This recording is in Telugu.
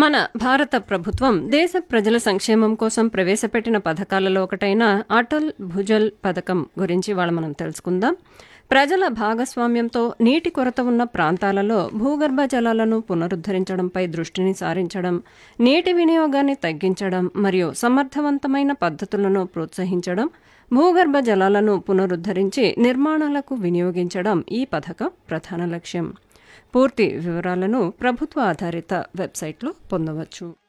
మన భారత ప్రభుత్వం దేశ ప్రజల సంక్షేమం కోసం ప్రవేశపెట్టిన పథకాలలో ఒకటైన అటల్ భుజల్ పథకం గురించి వాళ్ళ మనం తెలుసుకుందాం ప్రజల భాగస్వామ్యంతో నీటి కొరత ఉన్న ప్రాంతాలలో భూగర్భ జలాలను పునరుద్ధరించడంపై దృష్టిని సారించడం నీటి వినియోగాన్ని తగ్గించడం మరియు సమర్థవంతమైన పద్ధతులను ప్రోత్సహించడం భూగర్భ జలాలను పునరుద్ధరించి నిర్మాణాలకు వినియోగించడం ఈ పథకం ప్రధాన లక్ష్యం పూర్తి వివరాలను ప్రభుత్వ ఆధారిత వెబ్సైట్లో పొందవచ్చు